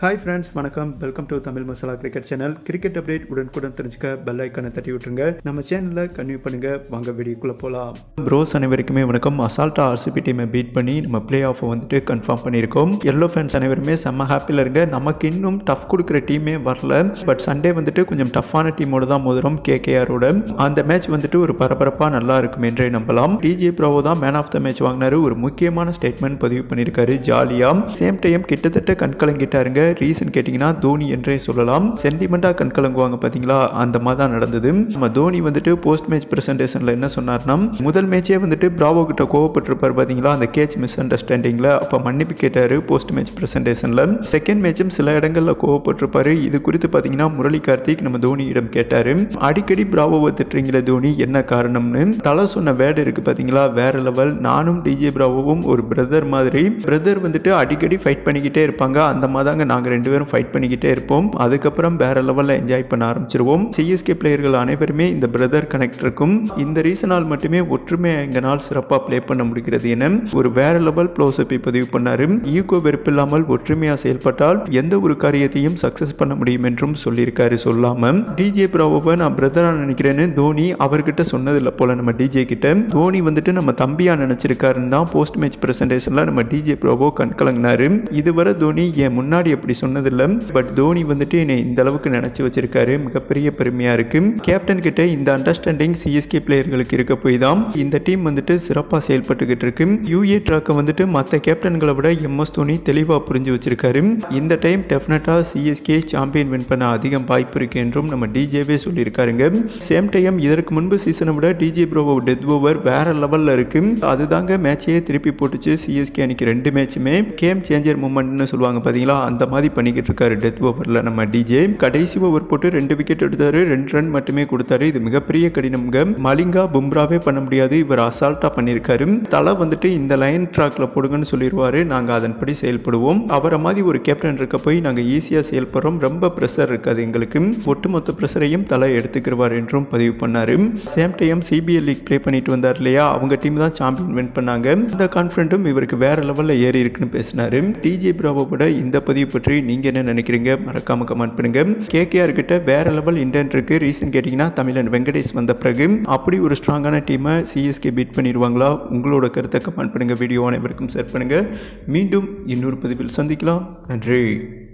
hi friends வணக்கம் welcome to Tamil Masala cricket channel cricket update உடனுக்குடன் தெரிஞ்சுக்க பெல் ஐக்கானை தட்டி விட்டுருங்க நம்ம சேனலில் கன்வியூ பண்ணுங்க வாங்க வீடியோக்குள்ளே போகலாம் ப்ரோஸ் அனைவருக்குமே வணக்கம் அசால்ட்டா ஆர்சிபி டீமை பீட் பண்ணி நம்ம பிளே ஆஃபை வந்துட்டு கன்ஃபார்ம் பண்ணியிருக்கோம் எல்லோ ஃபேன்ஸ் அனைவருமே செம்ம ஹாப்பியில் இருங்க நமக்கு இன்னும் டஃப் கொடுக்குற டீமே வரல பட் சண்டே வந்துட்டு கொஞ்சம் டஃப்பான டீமோட தான் மோதுறோம் கேகேஆரோட அந்த மேட்ச் வந்துட்டு ஒரு பரபரப்பாக நல்லா இருக்கும் என்றே நம்பலாம் டிஜே ப்ரோவோ தான் மேன் ஆஃப் த மேட்ச் வாங்கினாரு ஒரு முக்கியமான ஸ்டேட்மெண்ட் பதிவு பண்ணியிருக்காரு ஜாலியாக சேம் டைம் கிட்டத்தட்ட கண்கலங்கிட்டாருங்க ரீசன் கேட்டிங்கன்னா தோனி என்றே சொல்லலாம் சென்டிமெண்ட்டாக கண் கலங்குவாங்க பார்த்தீங்களா அந்த மாதிரி தான் நடந்தது நம்ம தோனி வந்துட்டு போஸ்ட் மேட்ச் ப்ரெசன்டேஷனில் என்ன சொன்னார்னா முதல் மேட்சே வந்துட்டு பிராவோ கிட்ட கோவப்பட்டிருப்பார் பார்த்தீங்களா அந்த கேட்ச் மிஸ் அண்டர்ஸ்டாண்டிங்கில் அப்போ மன்னிப்பு கேட்டார் போஸ்ட் மேட்ச் ப்ரெசன்டேஷனில் செகண்ட் மேட்சும் சில இடங்களில் கோவப்பட்டிருப்பாரு இது குறித்து பார்த்தீங்கன்னா முரளி கார்த்திக் நம்ம தோனியிடம் கேட்டார் அடிக்கடி பிராவோவை திட்டுறீங்களே தோனி என்ன காரணம்னு தலை சொன்ன வேர்டு இருக்குது பார்த்தீங்களா வேற லெவல் நானும் டிஜே பிராவோவும் ஒரு பிரதர் மாதிரி பிரதர் வந்துட்டு அடிக்கடி ஃபைட் பண்ணிக்கிட்டே இருப்பாங்க அந்த மாதிரி தாங்க நாங்கள் ரெண்டு பேரும் ஃபைட் பண்ணிக்கிட்டே இருப்போம் அதுக்கப்புறம் வேற லெவலில் என்ஜாய் பண்ண ஆரம்பிச்சிருவோம் சிஎஸ்கே பிளேயர்கள் அனைவருமே இந்த பிரதர் கனெக்ட் இருக்கும் இந்த ரீசனால் மட்டுமே ஒற்றுமை எங்களால் சிறப்பாக ப்ளே பண்ண முடிகிறது என ஒரு வேற லெவல் க்ளோஸ்அப்பை பதிவு பண்ணாரு ஈகோ வெறுப்பில்லாமல் ஒற்றுமையாக செயல்பட்டால் எந்த ஒரு காரியத்தையும் சக்ஸஸ் பண்ண முடியும் என்றும் சொல்லியிருக்காரு சொல்லாம டிஜே பிராவோவை நான் பிரதராக நினைக்கிறேன்னு தோனி அவர்கிட்ட சொன்னதில்லை போல நம்ம டிஜே கிட்ட தோனி வந்துட்டு நம்ம தம்பியா நினைச்சிருக்காருன்னு தான் போஸ்ட் மேட்ச் பிரசன்டேஷன்ல நம்ம டிஜே ப்ரோவோ கண்கலங்கினாரு இதுவரை தோனி என் முன்னாடி அப்படி சொன்னதில்லை பட் தோனி வந்துட்டு என்னை இந்த அளவுக்கு நினைச்சு வச்சிருக்காரு மிகப்பெரிய பெருமையா இருக்கு கேப்டன் கிட்ட இந்த அண்டர்ஸ்டாண்டிங் சிஎஸ்கே பிளேயர்களுக்கு இருக்க போய் தான் இந்த டீம் வந்துட்டு சிறப்பாக செயல்பட்டுக்கிட்டு இருக்கு யூஏ ட்ராக்கை வந்துட்டு மற்ற கேப்டன்களை விட எம்எஸ் தோனி தெளிவாக புரிஞ்சு வச்சிருக்காரு இந்த டைம் டெஃபினட்டாக சிஎஸ்கே சாம்பியன் வின் பண்ண அதிகம் வாய்ப்பு இருக்கு என்றும் நம்ம டிஜேவே சொல்லியிருக்காருங்க சேம் டைம் இதற்கு முன்பு சீசனை விட டிஜே ப்ரோவோ டெத் ஓவர் வேற லெவலில் இருக்கு அதுதாங்க மேட்சையே திருப்பி போட்டுச்சு சிஎஸ்கே அன்னைக்கு ரெண்டு மேட்சுமே கேம் சேஞ்சர் மூமெண்ட்னு சொல்லுவாங்க பார்த்தீங்களா அந்த மாதிரி பண்ணிக்கிட்டு இருக்காரு டெத் ஓவரில் நம்ம டிஜே கடைசி ஓவர் போட்டு ரெண்டு விக்கெட் எடுத்தாரு ரெண்டு ரன் மட்டுமே கொடுத்தாரு இது மிகப்பெரிய கடினம்ங்க மலிங்கா பும்ராவே பண்ண முடியாது இவர் அசால்ட்டாக பண்ணியிருக்காரு தலை வந்துட்டு இந்த லைன் ட்ராக்ல போடுங்கன்னு சொல்லிடுவாரு நாங்கள் அதன்படி செயல்படுவோம் அவரை மாதிரி ஒரு கேப்டன் இருக்க போய் நாங்கள் ஈஸியாக செயல்படுறோம் ரொம்ப ப்ரெஷர் இருக்காது எங்களுக்கு ஒட்டுமொத்த ப்ரெஷரையும் தலை எடுத்துக்கிறவார் என்றும் பதிவு பண்ணாரு same time CPL league play பண்ணிட்டு வந்தார் இல்லையா அவங்க டீம் தான் சாம்பியன் வின் பண்ணாங்க இந்த கான்ஃபிடென்ட்டும் இவருக்கு வேற லெவலில் ஏறி இருக்குன்னு பேசினாரு டிஜே பிராவோட இந்த பதிவு பற்றி நீங்கள் என்ன நினைக்கிறீங்க மறக்காம கமெண்ட் பண்ணுங்க கேகேஆர் கிட்ட வேற லெவல் இன்டென்ட் இருக்கு ரீசன் கேட்டிங்கன்னா தமிழன் வெங்கடேஷ் வந்த பிறகு அப்படி ஒரு ஸ்ட்ராங்கான டீமை சிஎஸ்கே பீட் பண்ணிடுவாங்களா உங்களோட கருத்தை கமெண்ட் பண்ணுங்க வீடியோ அனைவருக்கும் ஷேர் பண்ணுங்க மீண்டும் இன்னொரு பதிவில் சந்திக்கலாம் நன்றி